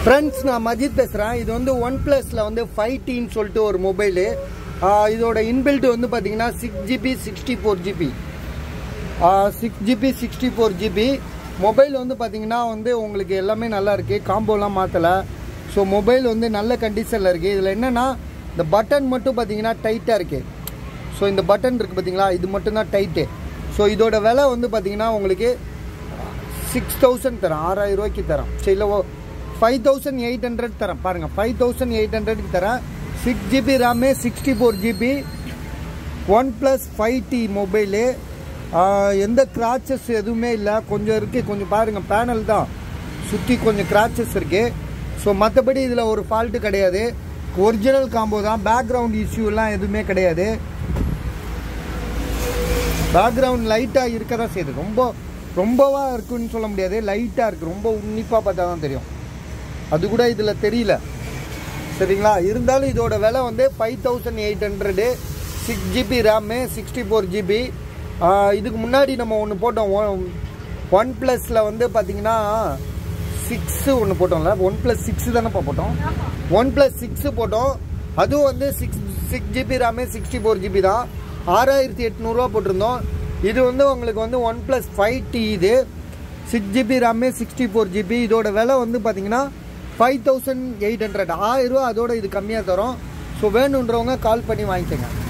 friends நான் மஜித் பேசுகிறேன் இது வந்து ஒன் ப்ளஸில் வந்து ஃபைவ் டின்னு சொல்லிட்டு ஒரு மொபைலு இதோட இன்பில்ட் வந்து பார்த்தீங்கன்னா six GB sixty four GB six GB sixty four GB mobile வந்து பார்த்தீங்கன்னா வந்து உங்களுக்கு எல்லாமே நல்லா இருக்குது காம்போலாம் மாற்றலை ஸோ மொபைல் வந்து நல்ல கண்டிஷனில் இருக்குது இதில் என்னென்னா இந்த பட்டன் மட்டும் பார்த்தீங்கன்னா டைட்டாக இருக்குது ஸோ இந்த பட்டன் இருக்குது பார்த்தீங்களா இது மட்டும்தான் டைட்டு ஸோ இதோட விலை வந்து பார்த்தீங்கன்னா உங்களுக்கு சிக்ஸ் தௌசண்ட் தரேன் ஆறாயிரம் ரூபாய்க்கு தரேன் சரி இல்லை ஃபைவ் தௌசண்ட் எயிட் ஹண்ட்ரட் தரேன் பாருங்கள் ஃபைவ் தௌசண்ட் எயிட் ஹண்ட்ரட்க்கு தரேன் six GB RAM sixty four GB OnePlus five T mobile எந்த கிராச்சஸ் எதுவுமே இல்லை கொஞ்சம் இருக்குது கொஞ்சம் பாருங்கள் பேனல் தான் சுற்றி கொஞ்சம் கிராச்சஸ் இருக்குது ஸோ மற்றபடி இதில் ஒரு ஃபால்ட்டு கிடையாது ஒரிஜினல் காம்போ தான் பேக்ரவுண்ட் இஷ்யூலாம் எதுவுமே கிடையாது பேக்ரவுண்ட் லைட்டாக இருக்க தான் செய்யுது ரொம்ப ரொம்பவா இருக்குன்னு சொல்ல முடியாது லைட்டாக இருக்குது ரொம்ப உன்னிப்பாக பார்த்தா தான் தெரியும் அது கூட இதில் தெரியல சரிங்களா இருந்தாலும் இதோட விலை வந்து five thousand eight hundred six GB RAM sixty four GB இதுக்கு முன்னாடி நம்ம ஒன்று போட்டோம் ஒன் ப்ளஸில் வந்து பார்த்தீங்கன்னா சிக்ஸு ஒன்று போட்டோம்ல ஒன் ப்ளஸ் சிக்ஸு தானேப்பா போட்டோம் ஒன் ப்ளஸ் சிக்ஸு போட்டோம் அதுவும் வந்து six six GB RAM sixty four GB தான் ஆறாயிரத்தி எட்நூறுரூவா போட்டிருந்தோம் இது வந்து உங்களுக்கு வந்து ஒன் ப்ளஸ் ஃபைவ் டி இது six GB RAM sixty four GB இதோட விலை வந்து பார்த்தீங்கன்னா ஃபைவ் தௌசண்ட் எயிட் ஹண்ட்ரட் ஆயிரம் ரூபா அதோட இது கம்மியாக தரும் ஸோ வேணுன்றவங்க கால் பண்ணி வாங்கிக்கோங்க